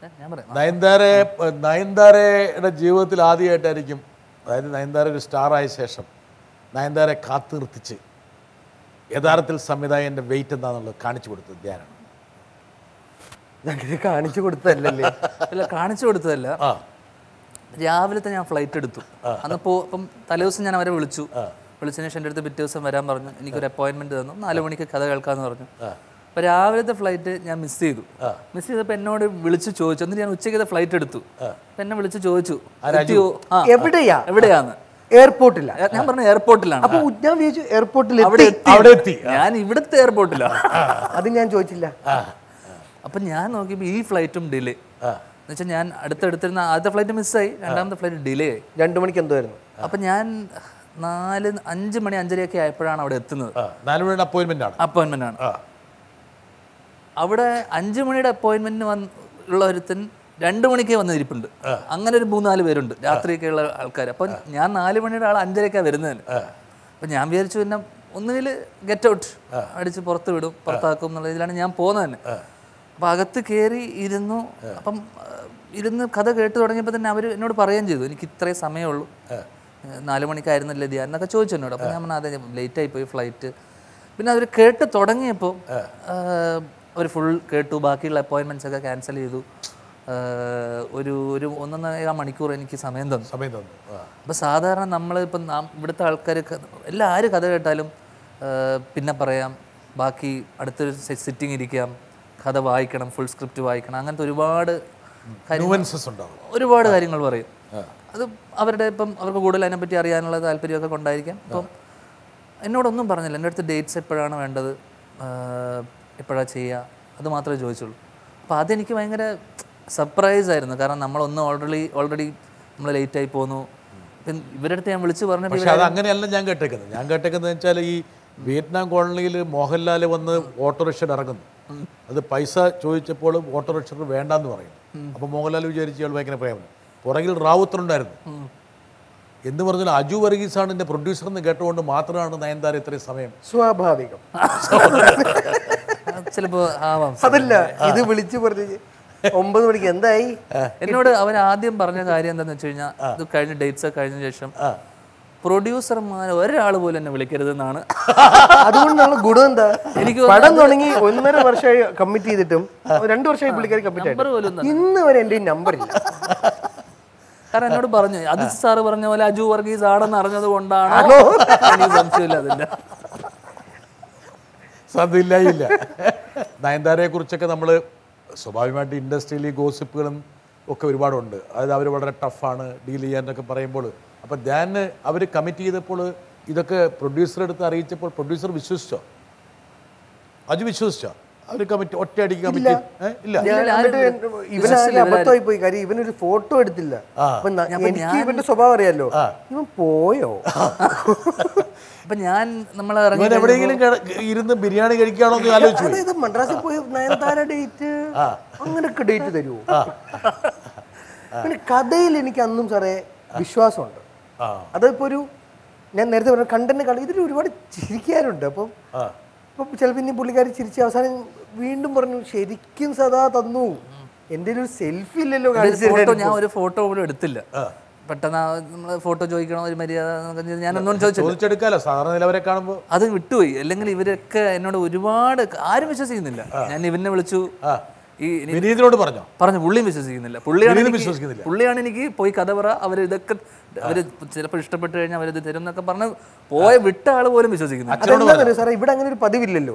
ഞാൻ പറയാം നയൻതാരെ നയൻതാരയുടെ ജീവിതത്തിൽ ആദ്യമായിട്ടായിരിക്കും അതായത് നയൻതാര ഒരു സ്റ്റാറായ ശേഷം നയൻതാരെ കാത്തു നിർത്തിച്ച് യഥാർത്ഥത്തിൽ സംവിധായകൻ്റെ വെയിറ്റ് എന്താണെന്നുള്ളത് കാണിച്ചു കൊടുത്തത് ധ്യാനാണ് ഞങ്ങൾക്ക് കാണിച്ചു കൊടുത്തതല്ലേ അല്ല കാണിച്ചു കൊടുത്തതല്ല ആ രാവിലത്തെ ഞാൻ ഫ്ലൈറ്റ് എടുത്തു അന്ന് പോ അപ്പം തലേദിവസം ഞാൻ അവരെ വിളിച്ചു വിളിച്ചതിന് ശേഷം എൻ്റെ അടുത്ത് പിറ്റേ ദിവസം വരാൻ പറഞ്ഞു എനിക്കൊരു അപ്പോയിൻമെന്റ് തന്നു നാല് മണിക്ക് കഥ കേൾക്കാമെന്ന് പറഞ്ഞു അപ്പൊ രാവിലത്തെ ഫ്ലൈറ്റ് ഞാൻ മിസ് ചെയ്തു മിസ് ചെയ്തപ്പോൾ എന്നോട് വിളിച്ച് ചോദിച്ചു എന്നിട്ട് ഞാൻ ഉച്ചയ്ക്കത്തെ ഫ്ലൈറ്റ് എടുത്തു അപ്പൊ എന്നെ വിളിച്ച് ചോദിച്ചു എത്തിയോ ആ എവിടെയാ എവിടെയാന്ന് എയർപോർട്ടില്ല ഏ, ഞാൻ പറഞ്ഞ എയർപോർട്ടിലാണ് അപ്പൊ ഞാൻ വിചാരിച്ചു എയർപോർട്ടിൽ അവിടെ എത്തി എത്തി അവിടെ എത്തി ഞാൻ ഇവിടുത്തെ എയർപോർട്ടിലാണ് അത് ഞാൻ ചോദിച്ചില്ല അപ്പൊ ഞാൻ നോക്കിയപ്പോൾ ഈ ഫ്ലൈറ്റും ഡിലേ എന്നുവെച്ചാൽ ഞാൻ അടുത്തടുത്തിരുന്ന ആദ്യത്തെ ഫ്ലൈറ്റ് മിസ്സായി രണ്ടാമത്തെ ഫ്ലൈറ്റ് ഡിലേ ആയി രണ്ടു മണിക്ക് എന്തായിരുന്നു അപ്പൊ ഞാൻ നാല് അഞ്ച് മണി അഞ്ചരയൊക്കെ ആയപ്പോഴാണ് അവിടെ എത്തുന്നത് ആ നാല് മണിയുടെ അപ്പോയിൻമെൻ്റ് ആണ് അപ്പോയിൻമെന്റ് ആണ് ആ അവിടെ അഞ്ച് മണിയുടെ അപ്പോയിൻമെന്റിന് വന്ന് ഉള്ള ഒരുത്തൻ രണ്ട് മണിക്ക് വന്ന് ഇരിപ്പുണ്ട് അങ്ങനെ ഒരു മൂന്നാല് പേരുണ്ട് രാത്രിയൊക്കെ ഉള്ള ആൾക്കാർ അപ്പം ഞാൻ നാല് മണിയുടെ ആൾ അഞ്ചരക്കാണ് വരുന്നതിന് അപ്പം ഞാൻ വിചാരിച്ചു പിന്നെ ഒന്നുകിൽ ഗെറ്റ് ഔട്ട് അടിച്ച് പുറത്ത് വിടും പുറത്താക്കും എന്നുള്ള ഇതിലാണ് ഞാൻ പോകുന്നത് തന്നെ അപ്പം അകത്ത് കയറി ഇരുന്നു അപ്പം ആ, ഇരുന്ന് കഥ കേട്ട് തുടങ്ങിയപ്പോൾ തന്നെ അവർ എന്നോട് പറയുകയും ചെയ്തു എനിക്ക് ഇത്രയും സമയമുള്ളൂ നാല് മണിക്കായിരുന്നല്ലേ ധ്യാൻ എന്നൊക്കെ ചോദിച്ചു എന്നോട് അപ്പം ഞാൻ പറഞ്ഞു അതെ ലേറ്റ് ആയിപ്പോയി ഫ്ലൈറ്റ് പിന്നെ അവർ കേട്ട് തുടങ്ങിയപ്പോൾ അവർ ഫുൾ കേട്ടു ബാക്കിയുള്ള അപ്പോയിൻമെൻറ്റ്സ് ഒക്കെ ക്യാൻസൽ ചെയ്തു ആ, ഒരു ഒരു ഒന്നൊന്നര മണിക്കൂർ എനിക്ക് സമയം തന്നു സമയം തന്നു ആ അപ്പോൾ സാധാരണ നമ്മൾ ഇപ്പം നാം ഇവിടുത്തെ ആൾക്കാർ എല്ലാ ആര് കഥ കേട്ടാലും ആ, പിന്നെ പറയാം ബാക്കി അടുത്തൊരു സിറ്റിംഗ് ഇരിക്കാം കഥ വായിക്കണം ഫുൾ സ്ക്രിപ്റ്റ് വായിക്കണം അങ്ങനത്തെ ഒരുപാട് കാര്യങ്ങൾ ന്യൂവൻസസ് ഉണ്ടാവും ഒരുപാട് കാര്യങ്ങൾ പറയും അത് അവരുടെ ഇപ്പം അവർക്ക് കൂടുതൽ അതിനെപ്പറ്റി അറിയാനുള്ള താല്പര്യമൊക്കെ കൊണ്ടായിരിക്കാം അപ്പം എന്നോടൊന്നും പറഞ്ഞില്ല എൻ്റെ അടുത്ത് ഡേറ്റ്സ് എപ്പോഴാണ് വേണ്ടത് എപ്പോഴാണ് ചെയ്യുക അത് മാത്രമേ ചോദിച്ചുള്ളൂ അപ്പോൾ അതെനിക്ക് ഭയങ്കര സർപ്രൈസ് ആയിരുന്നു കാരണം നമ്മളൊന്ന് ഓൾറെഡി ഓൾറെഡി നമ്മൾ ലേറ്റായി പോന്നു ഇപ്പം ഇവരുടെ അടുത്ത് ഞാൻ വിളിച്ച് പറഞ്ഞപ്പോൾ പക്ഷെ അത് അങ്ങനെയല്ല ഞാൻ കേട്ടേക്കുന്നത് ഞാൻ കേട്ടേക്കുന്നത് വെച്ചാൽ ഈ വിയറ്റ്നാം കോളനിയിൽ മോഹൻലാൽ വന്ന് ഓട്ടോറിക്ഷയിൽ ഇറങ്ങുന്നു അത് പൈസ ചോദിച്ചപ്പോൾ ഓട്ടോറിക്ഷ വേണ്ടാന്ന് പറയും അപ്പോൾ മോഹൻലാൽ വിചാരിച്ചു ഇയാൾ ഭയങ്കര പ്രേമം പുറകിൽ റാവുത്തറുണ്ടായിരുന്നു എന്ന് പറഞ്ഞാൽ അജു വർഗീസാണ് എൻ്റെ പ്രൊഡ്യൂസർ എന്ന് കേട്ടുകൊണ്ട് മാത്രമാണ് നയൻതാര ഇത്രയും സമയം സ്വാഭാവികം ചിലപ്പോൾ ആവാം അതല്ല ഇത് വിളിച്ചു പറഞ്ഞു ഒമ്പത് മണിക്ക് എന്തായി എന്നോട് അവൻ ആദ്യം പറഞ്ഞ കാര്യം എന്താണെന്ന് വെച്ച് കഴിഞ്ഞാൽ ഇത് കഴിഞ്ഞ ഡേറ്റ്സ് ഒക്കെ കഴിഞ്ഞ ശേഷം പ്രൊഡ്യൂസർമാർ ഒരാൾ പോലും എന്നെ വിളിക്കരുതെന്നാണ് അതുകൊണ്ടുള്ള ഗുണം എന്താ എനിക്ക് പടം തുടങ്ങി ഒന്നര വർഷമായി കമ്മിറ്റ് ചെയ്തിട്ടും രണ്ടു വർഷമായി പുള്ളിക്കാരി കമ്മിറ്റ് നമ്പർ പോലും ആയിട്ട് ഇന്ന് വരെ എൻ്റെ നമ്പർ ഇല്ല കാരണം എന്നോട് പറഞ്ഞു അതിഥി സാറ് പറഞ്ഞ പോലെ അജു വർഗീസ് ആണെന്ന് അറിഞ്ഞത് കൊണ്ടാണ് എനിക്ക് സംശയമില്ല അതിന്റെ സാധ്യതയില്ല ഇല്ല നയൻതാരയെ കുറിച്ചൊക്കെ നമ്മൾ സ്വാഭാവികമായിട്ട് ഇൻഡസ്ട്രിയിൽ ഈ ഗോസിപ്പുകളും ഒക്കെ ഒരുപാടുണ്ട് അതായത് അവർ വളരെ ടഫാണ് ഡീൽ ചെയ്യാനൊക്കെ പറയുമ്പോൾ അപ്പോൾ ധ്യാൻ അവർ കമ്മിറ്റ് ചെയ്തപ്പോൾ ഇതൊക്കെ പ്രൊഡ്യൂസറെ അടുത്ത് അറിയിച്ചപ്പോൾ പ്രൊഡ്യൂസർ വിശ്വസിച്ചോ അജു വിശ്വസിച്ചോ അവർ കമ്മിറ്റി ഒറ്റയടിക്ക് കമ്മിറ്റി ഇല്ല ഞാൻ എന്നിട്ട് ഇവനാകെ അബദ്ധമായി പോയി കാര്യം ഇവനൊരു ഫോട്ടോ എടുത്തില്ല അപ്പൊ ന- എനിക്ക് ഇവന്റെ സ്വഭാവം അറിയാലോ ഇവൻ പോയോ അപ്പൊ ഞാൻ നമ്മൾ ഇറങ്ങി ഇവൻ എവിടെയെങ്കിലും കിട- ഇരുന്ന് ബിരിയാണി കഴിക്കുകയാണോ എന്ന് ആലോചിച്ചു പോയി. അതായത് മദ്രാസിൽ പോയി നയൻതാര ഡേറ്റ് അങ്ങനൊക്കെ ഡേറ്റ് തരുമോ പിന്നെ കഥയിൽ എനിക്ക് അന്നും സാറേ വിശ്വാസമുണ്ട് ആ അതിപ്പോ ഒരു ഞാൻ നേരത്തെ പറഞ്ഞ കണ്ടന്റ് കളി ഇതിൽ ഒരുപാട് ചിരിക്കാറുണ്ട് അപ്പം ആ ഇപ്പം ചിലപ്പോൾ ഇനി പുള്ളിക്കാരി ചിരിച്ച് അവസാനം വീണ്ടും പറഞ്ഞു ശരിക്കും സദാ തന്നു എൻ്റെ ഒരു സെൽഫി ഇല്ലല്ലോ കാണിച്ചു ഫോട്ടോ ഞാൻ ഒരു ഫോട്ടോ പോലും എടുത്തില്ല പെട്ടെന്ന് നമ്മൾ ഫോട്ടോ ചോദിക്കണം ഒരു മര്യാദ എന്നൊക്കെ ചെയ്ത് ഞാനൊന്നും ചോദിച്ചില്ല ചോദിച്ചെടുക്കാലോ സാധാരണ നിലവരെ കാണുമ്പോൾ അത് വിട്ടുപോയി അല്ലെങ്കിൽ ഇവരൊക്കെ എന്നോട് ഒരുപാട് ആരും വിശ്വസിക്കുന്നില്ല ഞാൻ ഇവനെ വിളിച്ചു ഈ ഇനി വിനീതിനോട് പറഞ്ഞോ പറഞ്ഞു പുള്ളിയും വിശ്വസിക്കുന്നില്ല പുള്ളിയാണ് വിനീത് എനിക്ക് വിശ്വസിക്കുന്നില്ല. പുള്ളിയാണ് എനിക്ക് പോയി കഥ പറ അവർ ഇതൊക്കെ അവർ ചിലപ്പോൾ ഇഷ്ടപ്പെട്ട് കഴിഞ്ഞാൽ അവരിത് തരും എന്നൊക്കെ പറഞ്ഞ് പോയ വിട്ട ആൾ പോലും വിശ്വസിക്കുന്നില്ല അതെന്താ സാറേ ഇവിടെ അങ്ങനെ ഒരു പതിവില്ലല്ലോ